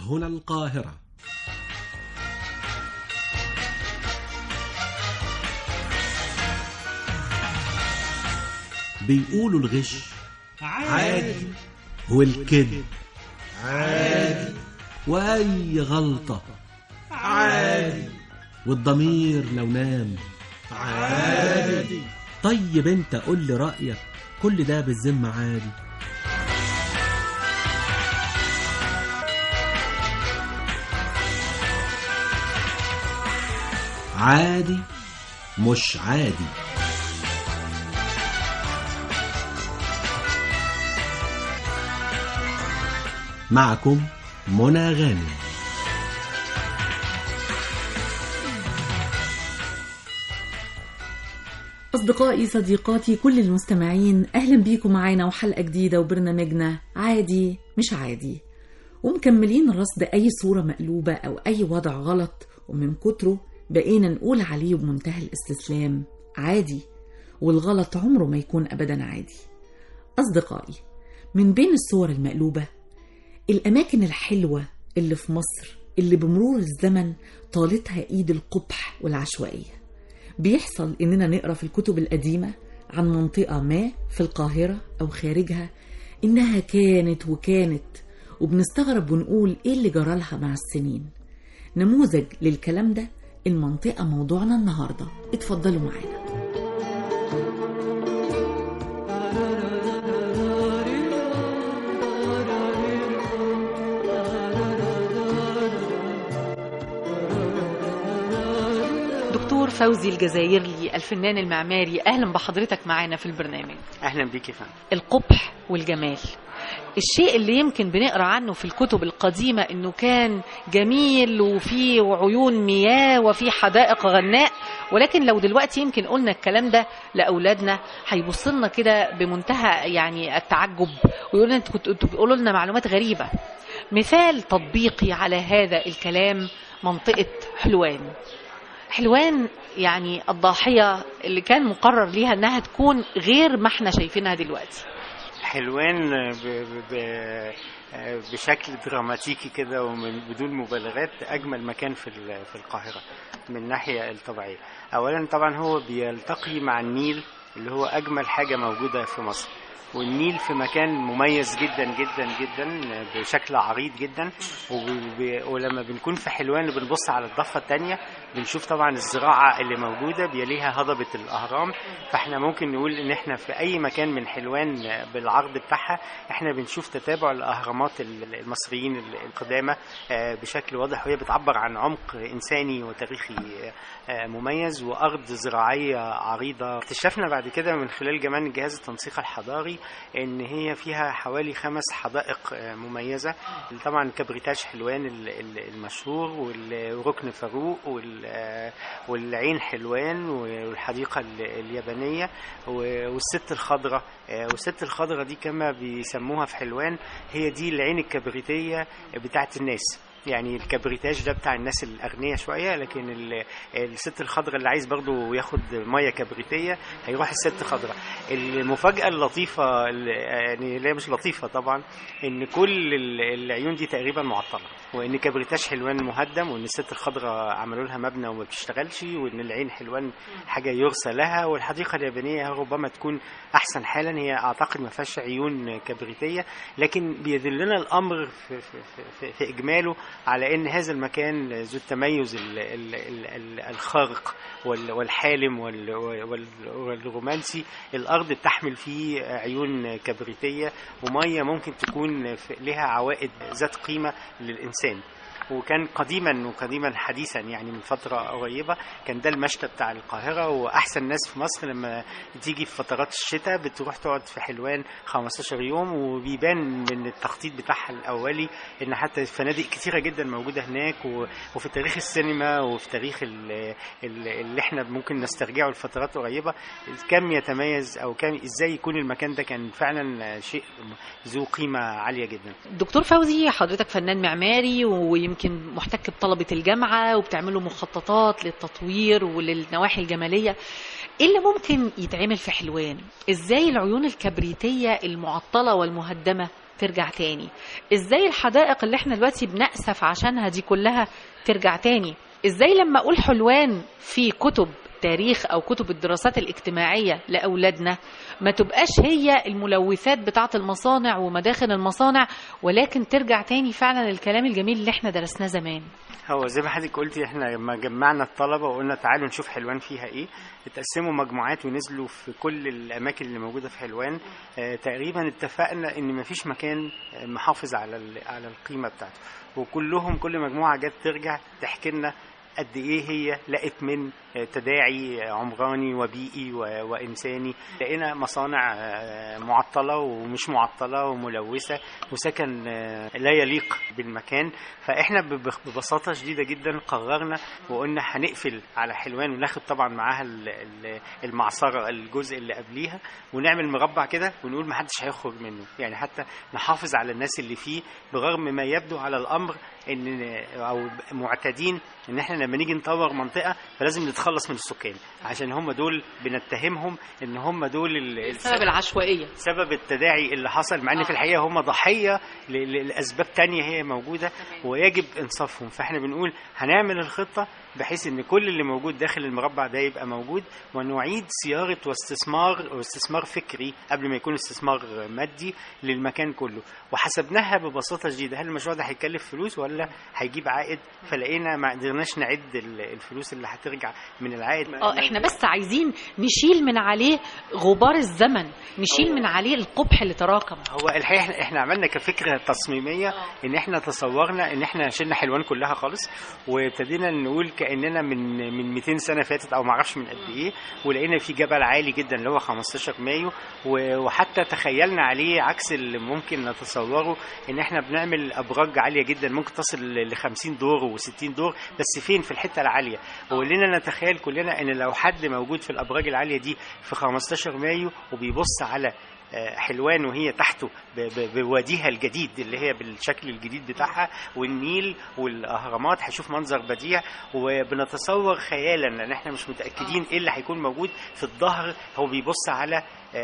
هنا القاهرة بيقولوا الغش عادي والكذب عادي وأي غلطة عادي والضمير لو نام عادي طيب انت قول لي رأيك كل ده بالذمة عادي عادي مش عادي معكم منى غانم أصدقائي صديقاتي كل المستمعين أهلا بيكم معانا وحلقة جديدة وبرنامجنا عادي مش عادي ومكملين رصد أي صورة مقلوبة أو أي وضع غلط ومن كتره بقينا نقول عليه بمنتهى الاستسلام عادي والغلط عمره ما يكون أبدا عادي أصدقائي من بين الصور المقلوبة الأماكن الحلوة اللي في مصر اللي بمرور الزمن طالتها إيد القبح والعشوائية بيحصل إننا نقرأ في الكتب القديمة عن منطقة ما في القاهرة أو خارجها إنها كانت وكانت وبنستغرب ونقول إيه اللي جرالها مع السنين نموذج للكلام ده المنطقة موضوعنا النهاردة اتفضلوا معانا دكتور فوزي الجزائري الفنان المعماري أهلا بحضرتك معانا في البرنامج اهلا بيك يا فندم القبح والجمال الشيء اللي يمكن بنقرا عنه في الكتب القديمه انه كان جميل وفيه عيون مياه وفي حدائق غناء ولكن لو دلوقتي يمكن قلنا الكلام ده لاولادنا هيبص لنا كده بمنتهى يعني التعجب ويقولوا انتوا كنتوا انتوا بتقولوا لنا معلومات غريبه مثال تطبيقي على هذا الكلام منطقه حلوان حلوان يعني الضاحيه اللي كان مقرر ليها انها تكون غير ما احنا شايفينها دلوقتي حلوان ب... ب... ب... بشكل دراماتيكي كده ومن بدون مبالغات اجمل مكان في ال- في القاهره من الناحيه الطبيعيه اولا طبعا هو بيلتقي مع النيل اللي هو اجمل حاجه موجوده في مصر والنيل في مكان مميز جدا جدا جدا بشكل عريض جدا وب- ولما بنكون في حلوان بنبص على الضفه الثانيه بنشوف طبعا الزراعه اللي موجوده بيليها هضبه الاهرام فاحنا ممكن نقول ان احنا في اي مكان من حلوان بالعرض بتاعها احنا بنشوف تتابع الاهرامات المصريين القدامى آه، بشكل واضح وهي بتعبر عن عمق انساني وتاريخي آه، مميز وارض زراعيه عريضه اكتشفنا بعد كده من خلال كمان جهاز التنسيق الحضاري ان هي فيها حوالي خمس حدائق آه، مميزه طبعا كبريتاج حلوان ال- ال- المشهور وال- وركن فاروق وال- آه، والعين حلوان والحديقه ال- اليابانيه و- والست الخضراء آه، والست الخضراء دي كما بيسموها في حلوان هي دي العين الكبريتيه بتاعت الناس يعني الكبريتاج ده بتاع الناس الاغنياء شويه لكن ال- الست الخضراء اللي عايز برضو ياخد ميه كبريتيه هيروح الست خضراء المفاجاه اللطيفه اللي- يعني اللي هي مش لطيفه طبعا ان كل ال- العيون دي تقريبا معطله وان كبريتاج حلوان مهدم وان الست الخضراء عملوا لها مبنى وما بتشتغلش وان العين حلوان حاجه يرثى لها والحديقه اليابانيه ربما تكون احسن حالا هي اعتقد ما فيهاش عيون كبريتيه لكن بيدلنا الامر في, في, في, في اجماله على ان هذا المكان ذو التميز ال- ال- ال- ال- الخارق وال- والحالم وال- وال- والرومانسي الارض بتحمل فيه عيون كبريتيه وميه ممكن تكون في- لها عوائد ذات قيمه للانسان وكان قديما وقديما حديثا يعني من فترة قريبة كان ده المشتى بتاع القاهرة وأحسن ناس في مصر لما تيجي في فترات الشتاء بتروح تقعد في حلوان 15 يوم وبيبان من التخطيط بتاعها الأولي إن حتى فنادق كتيرة جدا موجودة هناك و- وفي تاريخ السينما وفي تاريخ ال- ال- اللي احنا ممكن نسترجعه لفترات قريبة كم يتميز أو كم إزاي يكون المكان ده كان فعلا شيء ذو قيمة عالية جدا دكتور فوزي حضرتك فنان معماري ويمكن محتك بطلبة الجامعة وبتعملوا مخططات للتطوير وللنواحي الجمالية ايه اللي ممكن يتعمل في حلوان ازاي العيون الكبريتية المعطلة والمهدمة ترجع تاني ازاي الحدائق اللي احنا دلوقتي بنأسف عشانها دي كلها ترجع تاني ازاي لما اقول حلوان في كتب تاريخ او كتب الدراسات الاجتماعيه لاولادنا ما تبقاش هي الملوثات بتاعه المصانع ومداخل المصانع ولكن ترجع تاني فعلا الكلام الجميل اللي احنا درسناه زمان هو زي ما حضرتك قلتي احنا لما جمعنا الطلبه وقلنا تعالوا نشوف حلوان فيها ايه اتقسموا مجموعات ونزلوا في كل الاماكن اللي موجوده في حلوان اه تقريبا اتفقنا ان مفيش مكان محافظ على على القيمه بتاعته وكلهم كل مجموعه جت ترجع تحكي لنا قد ايه هي لقت من تداعي عمراني وبيئي وانساني لقينا مصانع معطله ومش معطله وملوثه وسكن لا يليق بالمكان فاحنا ببساطه شديده جدا قررنا وقلنا هنقفل على حلوان وناخد طبعا معاها المعصره الجزء اللي قبليها ونعمل مربع كده ونقول محدش هيخرج منه يعني حتى نحافظ على الناس اللي فيه برغم ما يبدو على الامر ان او معتادين ان احنا لما نيجي نطور منطقه فلازم نتخلص من السكان عشان هم دول بنتهمهم ان هم دول السبب العشوائيه سبب التداعي اللي حصل مع ان في الحقيقه هم ضحيه لاسباب تانية هي موجوده ويجب انصافهم فاحنا بنقول هنعمل الخطه بحيث ان كل اللي موجود داخل المربع ده يبقى موجود ونعيد صياغه واستثمار واستثمار فكري قبل ما يكون استثمار مادي للمكان كله وحسبناها ببساطه شديده هل المشروع ده هيكلف فلوس ولا هيجيب عائد فلقينا ما قدرناش نعد الفلوس اللي هترجع من العائد اه احنا بس عايزين نشيل من عليه غبار الزمن نشيل من عليه القبح اللي تراكم هو الحقيقه احنا, احنا عملنا كفكره تصميميه ان احنا تصورنا ان احنا شلنا حلوان كلها خالص وابتدينا نقول كاننا من من 200 سنه فاتت او ما اعرفش من قد ايه ولقينا في جبل عالي جدا اللي هو 15 مايو وحتى تخيلنا عليه عكس اللي ممكن نتصوره ان احنا بنعمل ابراج عاليه جدا ممكن تصل ل 50 دور و60 دور بس فين في الحته العاليه ولنا نتخيل كلنا ان لو حد موجود في الابراج العاليه دي في 15 مايو وبيبص على حلوان وهي تحته بواديها الجديد اللي هي بالشكل الجديد بتاعها والنيل والاهرامات هيشوف منظر بديع وبنتصور خيالا لان احنا مش متاكدين ايه اللي هيكون موجود في الظهر هو بيبص على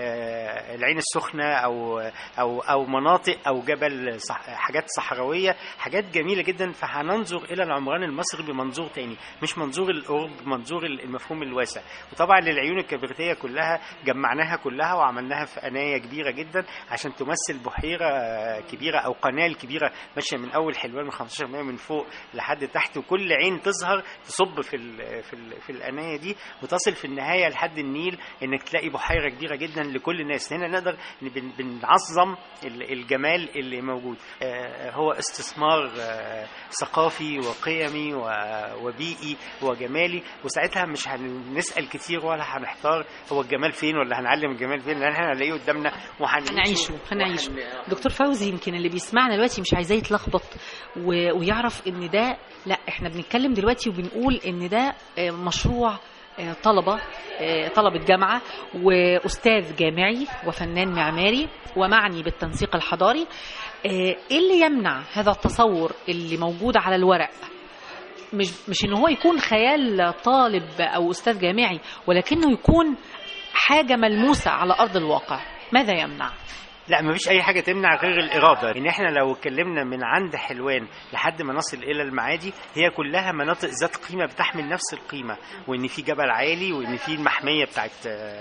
العين السخنه او او او مناطق او جبل صح حاجات صحراويه حاجات جميله جدا فهننظر الى العمران المصري بمنظور تاني مش منظور القرب منظور المفهوم الواسع وطبعا للعيون الكبريتيه كلها جمعناها كلها وعملناها في عنايه كبيره جدا عشان تمثل بحيره كبيره او قناه كبيره ماشيه من اول حلوان من 15 مية من فوق لحد تحت وكل عين تظهر تصب في ال في ال في العنايه دي وتصل في النهايه لحد النيل انك تلاقي بحيره كبيره جدا لكل الناس هنا نقدر بنعظم الجمال اللي موجود هو استثمار ثقافي وقيمي وبيئي وجمالي وساعتها مش هنسال كتير ولا هنحتار هو الجمال فين ولا هنعلم الجمال فين لان احنا هنلاقيه قدامنا وهنعيشه هنعيشه دكتور فوزي يمكن اللي بيسمعنا دلوقتي مش عايزاه يتلخبط ويعرف ان ده لا احنا بنتكلم دلوقتي وبنقول ان ده مشروع طلبة طلبة جامعة وأستاذ جامعي وفنان معماري ومعني بالتنسيق الحضاري إيه اللي يمنع هذا التصور اللي موجود على الورق مش مش ان هو يكون خيال طالب او استاذ جامعي ولكنه يكون حاجه ملموسه على ارض الواقع ماذا يمنع لا مفيش اي حاجه تمنع غير الاراده ان احنا لو اتكلمنا من عند حلوان لحد ما نصل الى المعادي هي كلها مناطق ذات قيمه بتحمل نفس القيمه وان في جبل عالي وان في المحميه بتاعت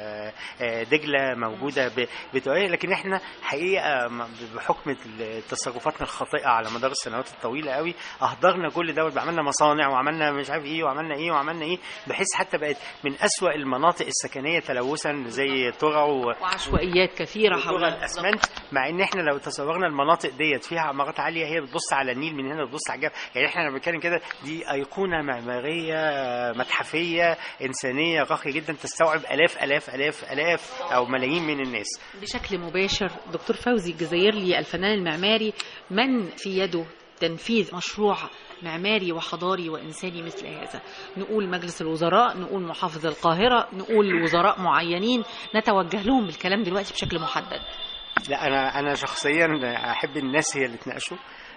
دجله موجوده بتوعيه لكن احنا حقيقه بحكم تصرفاتنا الخاطئه على مدار السنوات الطويله قوي اهدرنا كل ده وعملنا مصانع وعملنا مش عارف ايه وعملنا ايه وعملنا ايه بحيث حتى بقت من اسوا المناطق السكنيه تلوثا زي ترع وعشوائيات كثيره حول الاسمنت مع ان احنا لو تصورنا المناطق ديت فيها عمارات عاليه هي بتبص على النيل من هنا بتبص على الجبل يعني احنا لما بنتكلم كده دي ايقونه معماريه متحفيه انسانيه راقيه جدا تستوعب الاف الاف الاف الاف او ملايين من الناس بشكل مباشر دكتور فوزي الجزائري الفنان المعماري من في يده تنفيذ مشروع معماري وحضاري وإنساني مثل هذا نقول مجلس الوزراء نقول محافظ القاهرة نقول وزراء معينين نتوجه لهم بالكلام دلوقتي بشكل محدد لا انا انا شخصيا احب الناس هي اللي تناقشوا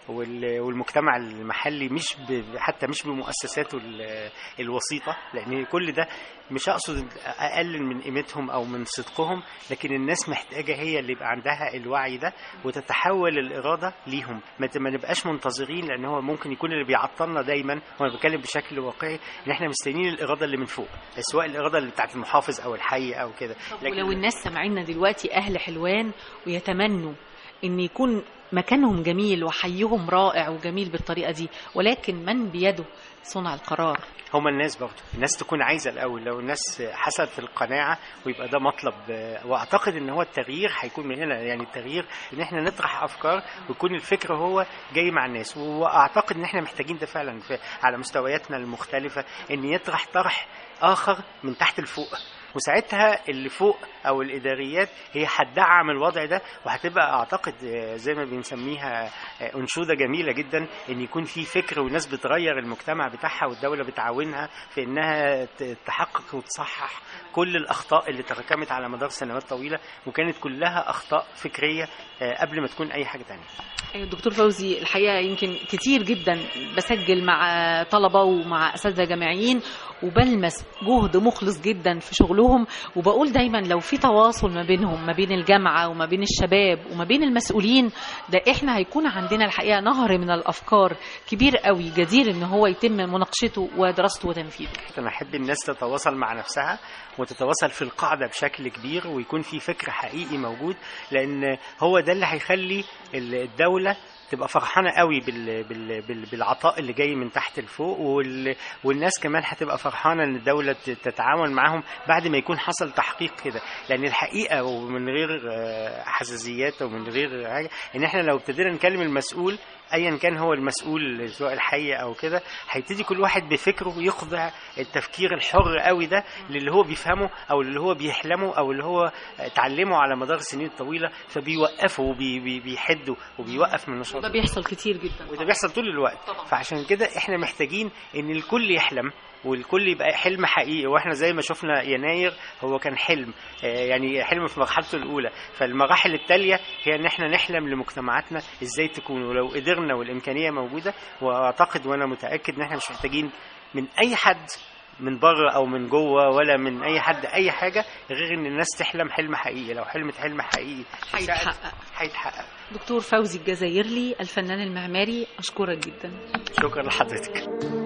وال- والمجتمع المحلي مش ب... حتى مش بمؤسساته ال- الوسيطه لان كل ده مش اقصد اقلل من قيمتهم او من صدقهم لكن الناس محتاجه هي اللي يبقى عندها الوعي ده وتتحول الاراده ليهم ما ت- ما نبقاش منتظرين لان هو ممكن يكون اللي بيعطلنا دايما وانا بتكلم بشكل واقعي ان احنا مستنيين الاراده اللي من فوق سواء الاراده اللي بتاعت المحافظ او الحي او كده ولو الناس سامعيننا دلوقتي اهل حلوان ويتمنوا ان يكون مكانهم جميل وحيهم رائع وجميل بالطريقه دي ولكن من بيده صنع القرار هما الناس برضه الناس تكون عايزه الاول لو الناس حصلت القناعه ويبقى ده مطلب آه، واعتقد ان هو التغيير هيكون من هنا يعني التغيير ان احنا نطرح افكار ويكون الفكر هو جاي مع الناس واعتقد ان احنا محتاجين ده فعلا في على مستوياتنا المختلفه ان يطرح طرح اخر من تحت لفوق وساعتها اللي فوق او الاداريات هي هتدعم الوضع ده وهتبقى اعتقد آه، زي ما بنسميها آه، انشوده جميله جدا ان يكون في فكر والناس بتغير المجتمع بتاعها والدوله بتعاونها في انها ت- تحقق وتصحح كل الاخطاء اللي تراكمت على مدار سنوات طويله وكانت كلها اخطاء فكريه آه، قبل ما تكون اي حاجه تانية دكتور فوزي الحقيقه يمكن كتير جدا بسجل مع طلبه ومع اساتذه جامعيين وبلمس جهد مخلص جدا في شغلهم وبقول دايما لو في تواصل ما بينهم ما بين الجامعه وما بين الشباب وما بين المسؤولين ده احنا هيكون عندنا الحقيقه نهر من الافكار كبير قوي جدير ان هو يتم مناقشته ودراسته وتنفيذه انا احب الناس تتواصل مع نفسها وتتواصل في القاعده بشكل كبير ويكون في فكر حقيقي موجود لان هو ده اللي هيخلي الدوله تبقى فرحانه قوي بال... بال... بال... بالعطاء اللي جاي من تحت لفوق وال... والناس كمان هتبقى فرحانه ان الدوله ت- تتعاون معاهم بعد ما يكون حصل تحقيق كده لان الحقيقه ومن غير آه، حساسيات ومن غير حاجه ان احنا لو ابتدينا نكلم المسؤول ايا كان هو المسؤول سواء الحي او كده هيبتدي كل واحد بفكره يخضع التفكير الحر قوي ده للي هو بيفهمه او اللي هو بيحلمه او اللي هو اتعلمه على مدار السنين الطويله فبيوقفه وبيحده وبيوقف من نشاطه وده بيحصل كتير جدا وده بيحصل طول الوقت طبعا. فعشان كده احنا محتاجين ان الكل يحلم والكل يبقى حلم حقيقي واحنا زي ما شفنا يناير هو كان حلم آه، يعني حلم في مرحلته الاولى فالمراحل التاليه هي ان احنا نحلم لمجتمعاتنا ازاي تكون ولو قدرنا والامكانيه موجوده واعتقد وانا متاكد ان احنا مش محتاجين من اي حد من بره او من جوه ولا من اي حد اي حاجه غير ان الناس تحلم حلم حقيقي لو حلمت حلم حقيقي هيتحقق هيتحقق دكتور فوزي الجزائرلي الفنان المعماري اشكرك جدا شكرا لحضرتك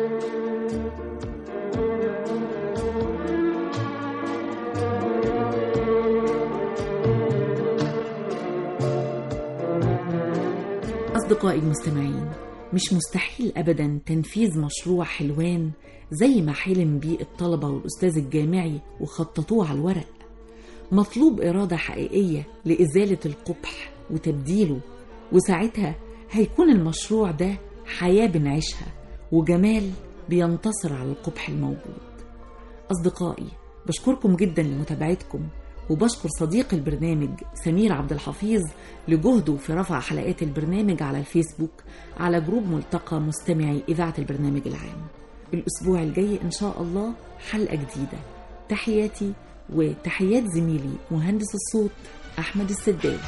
أصدقائي المستمعين مش مستحيل أبدا تنفيذ مشروع حلوان زي ما حلم بيه الطلبة والأستاذ الجامعي وخططوه على الورق مطلوب إرادة حقيقية لإزالة القبح وتبديله وساعتها هيكون المشروع ده حياة بنعيشها وجمال بينتصر على القبح الموجود أصدقائي بشكركم جدا لمتابعتكم وبشكر صديق البرنامج سمير عبد الحفيظ لجهده في رفع حلقات البرنامج على الفيسبوك على جروب ملتقى مستمعي إذاعة البرنامج العام الأسبوع الجاي إن شاء الله حلقة جديدة تحياتي وتحيات زميلي مهندس الصوت أحمد السداد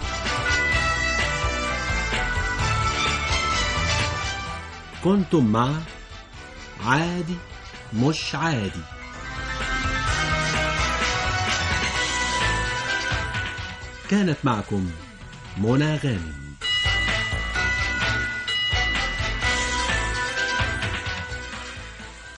كنتم مع عادي مش عادي كانت معكم منى غانم